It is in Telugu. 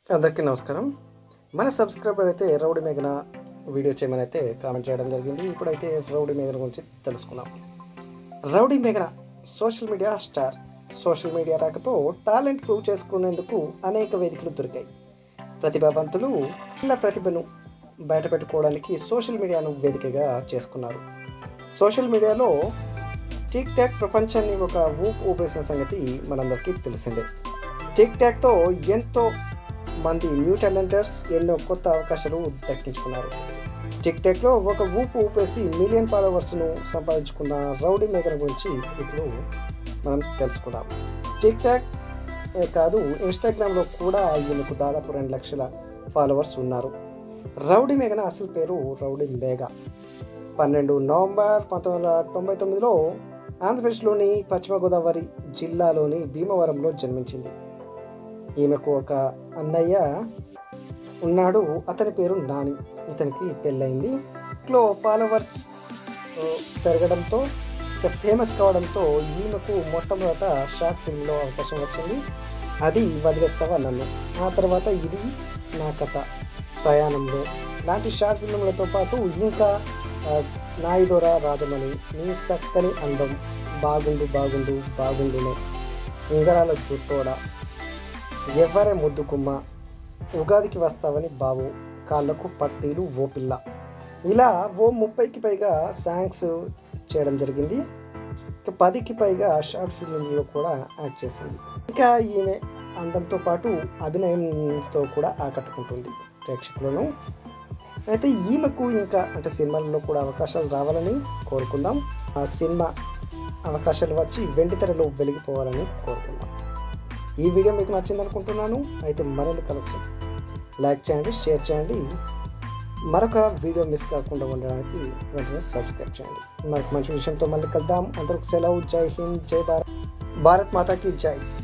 అందరికీ నమస్కారం మన సబ్స్క్రైబర్ అయితే రౌడీ మేఘన వీడియో చేయమని అయితే కామెంట్ చేయడం జరిగింది ఇప్పుడైతే రౌడీ మేఘన గురించి తెలుసుకుందాం రౌడీ మేఘన social media star social media రాకతో టాలెంట్ ప్రూవ్ చేసుకునేందుకు అనేక వేదికలు దొరికాయి ప్రతిభావంతులు ఉన్న ప్రతిభను బయటపెట్టుకోవడానికి సోషల్ మీడియాను వేదికగా చేసుకున్నారు సోషల్ మీడియాలో టిక్ టాక్ ప్రపంచాన్ని ఒక ఊపు ఊపేసిన సంగతి మనందరికీ తెలిసిందే టిక్ టాక్తో ఎంతో మంది న్యూ టాలెంటర్స్ ఎన్నో కొత్త అవకాశాలు దక్కించుకున్నారు టిక్ టాక్లో ఒక ఊపు ఊపేసి మిలియన్ ఫాలోవర్స్ను సంపాదించుకున్న రౌడీ మేఘన గురించి ఇప్పుడు మనం తెలుసుకుందాం టిక్ టాక్ ఏ కాదు ఇన్స్టాగ్రామ్లో కూడా ఈమెకు దాదాపు రెండు లక్షల ఫాలోవర్స్ ఉన్నారు రౌడీ మేఘన అసలు పేరు రౌడీ మేఘ పన్నెండు నవంబర్ పంతొమ్మిది వందల తొంభై తొమ్మిదిలో ఆంధ్రప్రదేశ్లోని పశ్చిమ గోదావరి జిల్లాలోని భీమవరంలో జన్మించింది ఈమెకు ఒక అన్నయ్య ఉన్నాడు అతని పేరు నాని ఇతనికి పెళ్ళయింది ఇంట్లో ఫాలోవర్స్ ఆ, పెరగడంతో ఇక ఫేమస్ కావడంతో ఈమెకు మొట్టమొదట షార్ట్ ఫిల్మ్లో అవకాశం వచ్చింది అది వదిలేస్తావా నన్ను ఆ తర్వాత ఇది నా కథ ప్రయాణంలో లాంటి షార్ట్ ఫిల్మ్లతో పాటు ఇంకా ఆ, నాయిదొర రాజమణి నీ చక్కని అందం బాగుండు బాగుండు బాగుండునే ఉంగరాల జుట్టోడ ఎవరే ముద్దుకుమ్మ ఉగాదికి వస్తావని బావు కాళ్ళకు పట్టీలు ఓ పిల్ల ఇలా ఓ ముప్పైకి పైగా సాంగ్స్ చేయడం జరిగింది ఇక పదికి పైగా షార్ట్ ఫిల్మ్లో కూడా యాక్ట్ చేసింది ఇంకా ఈమె అందంతో పాటు అభినయంతో కూడా ఆకట్టుకుంటుంది ప్రేక్షకులను అయితే ఈమెకు ఇంకా అంటే సినిమాల్లో కూడా అవకాశాలు రావాలని కోరుకుందాం ఆ సినిమా అవకాశాలు వచ్చి వెండితెరలో వెలిగిపోవాలని కోరుకుందాం ఈ వీడియో మీకు నచ్చింది అనుకుంటున్నాను అయితే మరింత కలుస్తాం లైక్ చేయండి షేర్ చేయండి మరొక వీడియో మిస్ కాకుండా ఉండడానికి వెంటనే సబ్స్క్రైబ్ చేయండి మరొక మంచి విషయంతో మళ్ళీ కలుద్దాం అందరికి సెలవు జై హింద్ జై భారత్ భారత్ మాతాకి జై